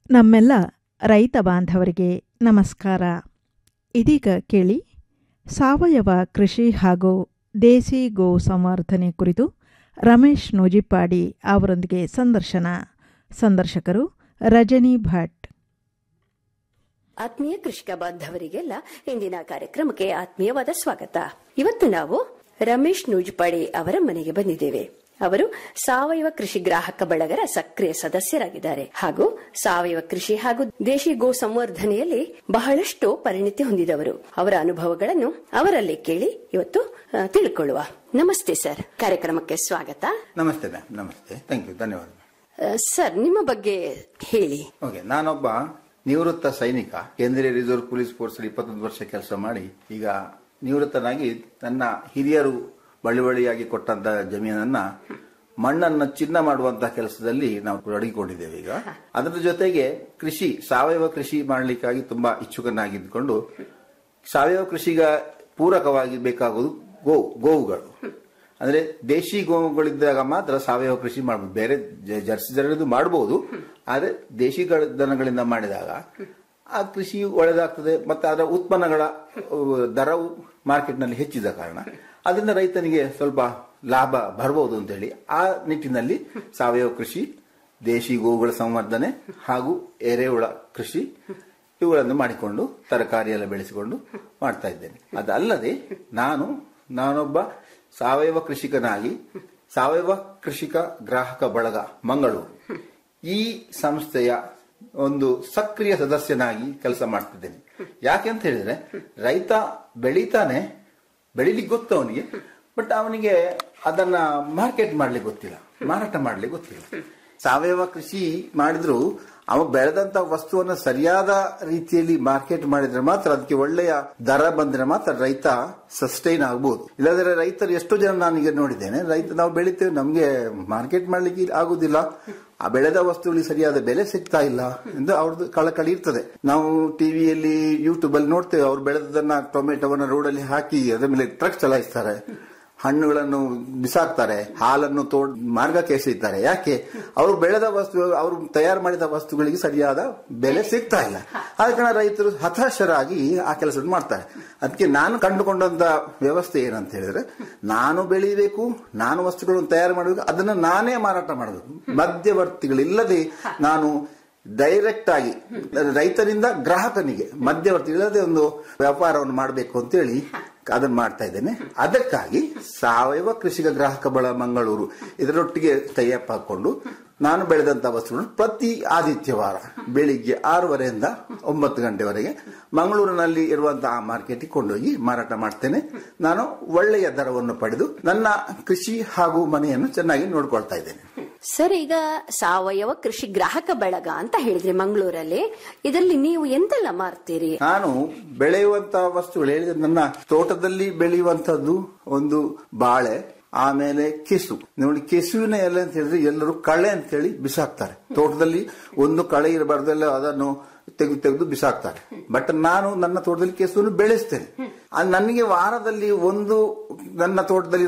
ನಮ್ಮೆಲ್ಲ ರೈತ ಬಾಂಧವರಿಗೆ ನಮಸ್ಕಾರ ಇದೀಗ ಕೇಳಿ ಸಾವಯವ ಕೃಷಿ ಹಾಗೂ ದೇಸಿ ಗೋ ಸಂವರ್ಧನೆ ಕುರಿತು ರಮೇಶ್ ನೂಜಿಪ್ಪಾಡಿ ಅವರೊಂದಿಗೆ ಸಂದರ್ಶನ ಸಂದರ್ಶಕರು ರಜನಿ ಭಟ್ ಆತ್ಮೀಯ ಕೃಷಿಕ ಬಾಂಧವರಿಗೆಲ್ಲ ಇಂದಿನ ಕಾರ್ಯಕ್ರಮಕ್ಕೆ ಆತ್ಮೀಯವಾದ ಸ್ವಾಗತ ಇವತ್ತು ನಾವು ರಮೇಶ್ ನೂಜ್ಪಾಡಿ ಅವರ ಮನೆಗೆ ಬಂದಿದ್ದೇವೆ ಅವರು ಸಾವಯವ ಕೃಷಿ ಗ್ರಾಹಕ ಬಳಗರ ಸಕ್ರಿಯ ಸದಸ್ಯರಾಗಿದ್ದಾರೆ ಹಾಗೂ ಸಾವಯವ ಕೃಷಿ ಹಾಗೂ ದೇಶಿ ಗೋ ಸಂವರ್ಧನೆಯಲ್ಲಿ ಬಹಳಷ್ಟು ಪರಿಣಿತಿ ಹೊಂದಿದವರು ಅವರ ಅನುಭವಗಳನ್ನು ಅವರಲ್ಲೇ ಕೇಳಿ ಇವತ್ತು ಆ, ತಿಳ್ಕೊಳ್ಳುವ ನಮಸ್ತೆ ಸರ್ ಕಾರ್ಯಕ್ರಮಕ್ಕೆ ಸ್ವಾಗತ ನಮಸ್ತೆ ಮ್ಯಾಮ್ ನಮಸ್ತೆ ಥ್ಯಾಂಕ್ ಯು ಧನ್ಯವಾದ ಆ, ಸರ್ ನಿಮ್ಮ ಬಗ್ಗೆ ಹೇಳಿ ಓಕೆ ನಾನೊಬ್ಬ ನಿವೃತ್ತ ಸೈನಿಕ ಕೇಂದ್ರೀಯ ರಿಸರ್ವ್ ಪೊಲೀಸ್ ಫೋರ್ಸ್ ಅಲ್ಲಿ ಇಪ್ಪತ್ತೊಂದು ವರ್ಷ ಕೆಲಸ ಮಾಡಿ ಈಗ ನಿವೃತ್ತನಾಗಿ ನನ್ನ ಹಿರಿಯರು ಬಳಿ ಬಳಿಯಾಗಿ ಕೊಟ್ಟಂತ ಜಮೀನನ್ನ ಮಣ್ಣನ್ನ ಚಿನ್ನ ಮಾಡುವಂತಹ ಕೆಲಸದಲ್ಲಿ ನಾವು ತೊಡಗಿಕೊಂಡಿದ್ದೇವೆ ಈಗ ಅದರ ಜೊತೆಗೆ ಕೃಷಿ ಸಾವಯವ ಕೃಷಿ ಮಾಡಲಿಕ್ಕಾಗಿ ತುಂಬಾ ಇಚ್ಛುಕನಾಗಿದ್ದುಕೊಂಡು ಸಾವಯವ ಕೃಷಿಗ ಪೂರಕವಾಗಿ ಬೇಕಾಗುವುದು ಗೋ ಗೋವುಗಳು ಅಂದ್ರೆ ದೇಶಿ ಗೋವುಗಳಿದ್ದಾಗ ಮಾತ್ರ ಸಾವಯವ ಕೃಷಿ ಮಾಡಬಹುದು ಬೇರೆ ಜ- ಜರ್ಸಿ ದನಗಳದ್ದು ಮಾಡಬಹುದು ಆದ್ರೆ ದೇಶಿ ಗಳ- ದನಗಳಿಂದ ಮಾಡಿದಾಗ ಆ ಕೃಷಿ ಒಳ್ಳೆದಾಗ್ತದೆ ಮತ್ತೆ ಅದರ ಉತ್ಪನ್ನಗಳ ಅಹ್, ದರವು ಮಾರ್ಕೆಟ್ನಲ್ಲಿ ಹೆಚ್ಚಿದ ಕಾರಣ ಅದರಿಂದ ರೈತನಿಗೆ ಸ್ವಲ್ಪ ಲಾಭ ಬರಬಹುದು ಅಂತೇಳಿ ಆ ನಿಟ್ಟಿನಲ್ಲಿ ಸಾವಯವ ಕೃಷಿ ದೇಶಿ ಗೋವುಗಳ ಸಂವರ್ಧನೆ ಹಾಗೂ ಎರೆಹುಳ ಕೃಷಿ ಇವುಗಳನ್ನು ಮಾಡಿಕೊಂಡು ತರಕಾರಿ ಎಲ್ಲ ಬೆಳೆಸಿಕೊಂಡು ಮಾಡ್ತಾ ಇದ್ದೇನೆ ಅದಲ್ಲದೆ ನಾನು ನಾನೊಬ್ಬ ಸಾವಯವ ಕೃಷಿಕನಾಗಿ ಸಾವಯವ ಕೃಷಿಕ ಗ್ರಾಹಕ ಬಳಗ ಮಂಗಳೂರು ಈ ಸಂಸ್ಥೆಯ ಒಂದು ಸಕ್ರಿಯ ಸದಸ್ಯನಾಗಿ ಕೆಲಸ ಮಾಡ್ತಿದ್ದೇನೆ ಯಾಕೆ ಅಂತ ಹೇಳಿದ್ರೆ ರೈತ ಬೆಳೀತಾನೆ ಬೆಳಿಲಿಕ್ಕೆ ಗೊತ್ತು ಅವನಿಗೆ ಬಟ್ ಅವನಿಗೆ ಅದನ್ನ ಮಾರ್ಕೆಟ್ ಮಾಡ್ಲಿಕ್ಕೆ ಗೊತ್ತಿಲ್ಲ ಮಾರಾಟ ಮಾಡ್ಲಿಕ್ಕೆ ಗೊತ್ತಿಲ್ಲ ಸಾವಯವ ಕೃಷಿ ಮಾಡಿದ್ರು ಅವ ಬೆಳೆದಂತ ವಸ್ತುವನ್ನ ಸರಿಯಾದ ರೀತಿಯಲ್ಲಿ ಮಾರ್ಕೆಟ್ ಮಾಡಿದ್ರೆ ಮಾತ್ರ ಅದಕ್ಕೆ ಒಳ್ಳೆಯ ದರ ಬಂದ್ರೆ ಮಾತ್ರ ರೈತ ಸಸ್ಟೈನ್ ಆಗ್ಬೋದು ಇಲ್ಲದ್ರೆ ರೈತರು ಎಷ್ಟೋ ಜನ ನಾನೀಗ ನೋಡಿದ್ದೇನೆ ರೈತ ನಾವು ಬೆಳಿತೇವೆ ನಮ್ಗೆ ಮಾರ್ಕೆಟ್ ಮಾಡ್ಲಿಕ್ಕೆ ಆಗುದಿಲ್ಲ ಆ ಬೆಳೆದ ವಸ್ತುಗಳಿಗೆ ಸರಿಯಾದ ಬೆಲೆ ಸಿಗ್ತಾ ಇಲ್ಲ ಎಂದು ಅವ್ರದ್ದು ಕಳಕಳಿ ಇರ್ತದೆ ನಾವು ಟಿವಿಯಲ್ಲಿ ಯೂಟ್ಯೂಬ್ ಅಲ್ಲಿ ನೋಡ್ತೇವೆ ಅವ್ರು ಬೆಳೆದದನ್ನ ಟೊಮೆಟೊವನ್ನ ರೋಡಲ್ಲಿ ಹಾಕಿ ಅದರ ಮೇಲೆ ಟ್ರಕ್ ಚಲಾಯಿಸ್ತಾರೆ ಹಣ್ಣುಗಳನ್ನು ಬಿಸಾಕ್ತಾರೆ ಹಾಲನ್ನು ತೋಡ್ ಮಾರ್ಗಕ್ಕೆ ಎಸೆಯುತ್ತಾರೆ ಯಾಕೆ ಅವರು ಬೆಳೆದ ವಸ್ತು ಅವರು ತಯಾರು ಮಾಡಿದ ವಸ್ತುಗಳಿಗೆ ಸರಿಯಾದ ಬೆಲೆ ಸಿಗ್ತಾ ಇಲ್ಲ ಆದ ಕಾರಣ ರೈತರು ಹತಾಶರಾಗಿ ಆ ಕೆಲಸ ಮಾಡ್ತಾರೆ ಅದಕ್ಕೆ ನಾನು ಕಂಡುಕೊಂಡಂತ ವ್ಯವಸ್ಥೆ ಏನಂತ ಹೇಳಿದ್ರೆ ನಾನು ಬೆಳಿಬೇಕು ನಾನು ವಸ್ತುಗಳನ್ನು ತಯಾರು ಮಾಡಬೇಕು ಅದನ್ನು ನಾನೇ ಮಾರಾಟ ಮಾಡಬೇಕು ಮಧ್ಯವರ್ತಿಗಳಿಲ್ಲದೆ ನಾನು ಡೈರೆಕ್ಟ್ ಆಗಿ ರೈತರಿಂದ ಗ್ರಾಹಕನಿಗೆ ಮಧ್ಯವರ್ತಿ ಇಲ್ಲದೆ ಒಂದು ವ್ಯಾಪಾರವನ್ನು ಮಾಡಬೇಕು ಅಂತೇಳಿ ಅದನ್ನು ಮಾಡ್ತಾ ಇದ್ದೇನೆ ಅದಕ್ಕಾಗಿ ಸಾವಯವ ಕೃಷಿಕ ಗ್ರಾಹಕ ಬಳ ಮಂಗಳೂರು ಇದರೊಟ್ಟಿಗೆ ಟೈಅಪ್ ಹಾಕೊಂಡು ನಾನು ಬೆಳೆದಂತ ವಸ್ತುಗಳನ್ನು ಪ್ರತಿ ಆದಿತ್ಯವಾರ ಬೆಳಿಗ್ಗೆ ಆರೂವರೆಯಿಂದ ಒಂಬತ್ತು ಗಂಟೆವರೆಗೆ ಮಂಗಳೂರಿನಲ್ಲಿ ಇರುವಂತಹ ಆ ಮಾರ್ಕೆಟ್ಗೆ ಕೊಂಡೋಗಿ ಮಾರಾಟ ಮಾಡ್ತೇನೆ ನಾನು ಒಳ್ಳೆಯ ದರವನ್ನು ಪಡೆದು ನನ್ನ ಕೃಷಿ ಹಾಗೂ ಮನೆಯನ್ನು ಚೆನ್ನಾಗಿ ನೋಡ್ಕೊಳ್ತಾ ಇದ್ದೇನೆ ಸರ್ ಈಗ ಸಾವಯವ ಕೃಷಿ ಗ್ರಾಹಕ ಬಳಗ ಅಂತ ಹೇಳಿದ್ರಿ ಮಂಗಳೂರಲ್ಲಿ ಇದರಲ್ಲಿ ನೀವು ಎಂತೆಲ್ಲ ಮಾರ್ತೀರಿ ನಾನು ಬೆಳೆಯುವಂತಹ ವಸ್ತುಗಳು ಹೇಳಿದ್ರೆ ನನ್ನ ತೋಟದಲ್ಲಿ ಬೆಳೆಯುವಂತದ್ದು ಒಂದು ಬಾಳೆ ಆಮೇಲೆ ಕೆಸು ನೋಡಿ ಕೆಸುವಿನ ಎಲೆ ಅಂತ ಹೇಳಿದ್ರೆ ಎಲ್ಲರೂ ಕಳೆ ಅಂತ ಹೇಳಿ ಬಿಸಾಕ್ತಾರೆ ತೋಟದಲ್ಲಿ ಒಂದು ಕಳೆ ಇರಬಾರ್ದಲ್ಲ ಅದನ್ನು ತೆಗೆದು ತೆಗೆದು ಬಿಸಾಕ್ತಾರೆ ಬಟ್ ನಾನು ನನ್ನ ತೋಟದಲ್ಲಿ ಕೆಸುವನ್ನು ಬೆಳೆಸ್ತೇನೆ ಆ ನನಗೆ ವಾರದಲ್ಲಿ ಒಂದು ನನ್ನ ತೋಟದಲ್ಲಿ